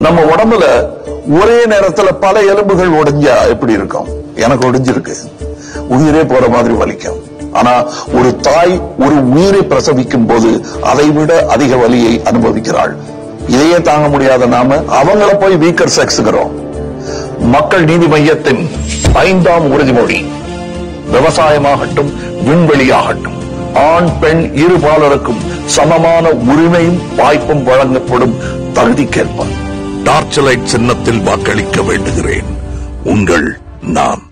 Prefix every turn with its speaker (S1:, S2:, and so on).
S1: நம்ம உடம்புல ஒரே நேரத்துல பல எலும்புகள் ஒடிஞ்சா எப்படி இருக்கும் எனக்கு ஒடிஞ்சிருக்கு உயிரே போற மாதிரி வலிக்கும் ஆனா ஒரு தாய் ஒரு உயிரை பிரசவிக்கும் போது அதை விட அதிக வலியை அனுபவிக்கிறாள் இதையே தாங்க முடியாத நாம அவங்கள போய் வீக்கர் செக்ஸுகிறோம் மக்கள் நீதி மையத்தின் ஐந்தாம் உறுதிமொழி விவசாயமாகட்டும் விண்வெளியாகட்டும் ஆண் பெண் இருபாலருக்கும் சமமான உரிமையும் வாய்ப்பும் வழங்கப்படும் தகுதிக்கேற்ப டார்ச் லைட் சின்னத்தில் வாக்களிக்க வேண்டுகிறேன் உங்கள் நான்